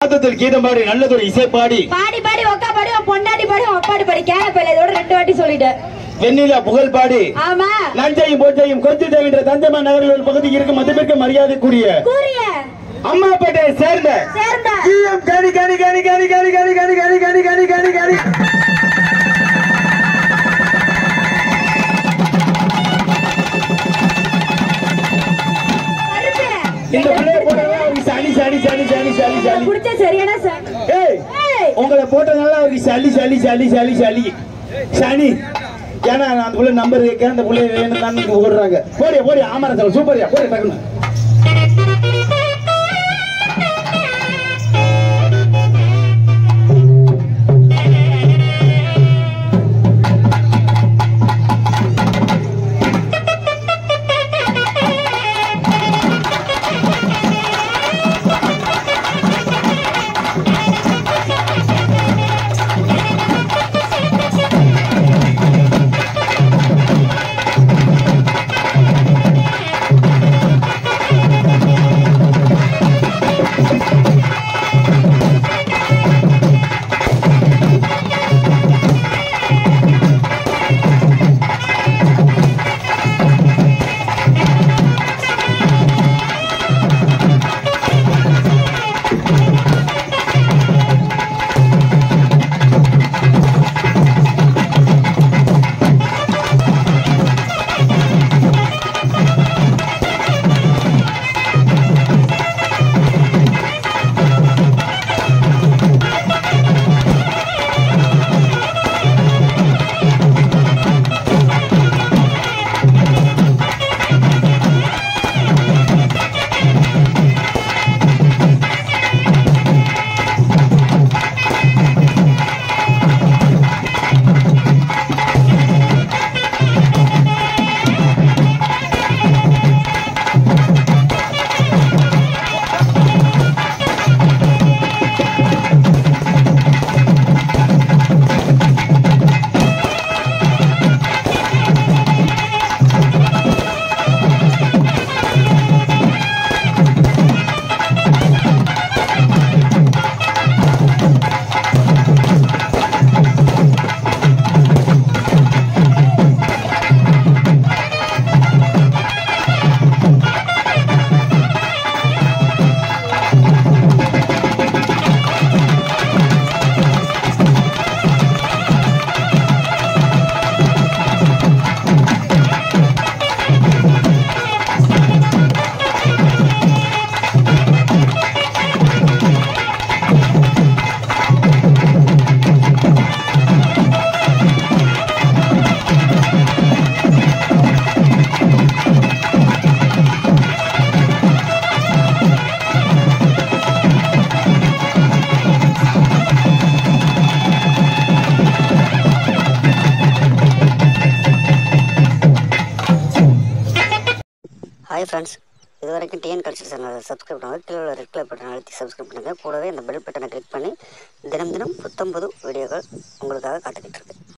நாதத்தில் கீதம் பாடி நல்லதொரு இசை பாடி பாடி பாடி ஒக்கா பாடி உன் பொண்டாட்டி பாடி உன் அப்பாடி பாடி கேன பையில இதோட ரெண்டு வாட்டி சொல்லிட்டேன் வெண்ணிலா புகழ் பாடி ஆமா நஞ்சையும் போச்சையும் கொஞ்சம் தேவைன்ற தஞ்சமா நகரில் ஒரு பகுதிக்கு இருக்கும் மதிப்பிற்கு மரியாதைக்குரிய கூறிய அம்மாப்பேட்டையை சேர்ந்த சேர்ந்த GM கனி கனி கனி கனி கனி கனி கனி கனி கனி கனி கனி கனி கருப்பு. இந்த பிள்ளைய போட்டதா அவருக்கு சளி சளி சளி சளி சளி சளி புடிச்ச சரியான சார் ஏய் ஏய். உங்களை போட்டதுனால அவருக்கு சளி சளி சளி சளி சளி சனி ஏன்னா நான் அந்த புள்ள நம்பர் கேட்க அந்த புள்ளைய வேணும் தான் ஓடுறாங்க போடியா போடியா ஆமாரா சார் சூப்பர்யா போடியா டக்குன்னு ஹாய் ஃப்ரெண்ட்ஸ் இது வரைக்கும் டிஎன் கல்ச்சர் சேனலை சப்ஸ்கிரைப் பண்ணுங்கள் கீழே உள்ள ரெட் கலர் பட்டன் அழுத்தி சப்ஸ்கிரைப் பண்ணுங்கள் கூடவே இந்த பெல் பட்டனை கிளிக் பண்ணி தினம் தினம் புத்தம் புது வீடியோக்கள் உங்களுக்காக காத்துக்கிட்டு இருக்கு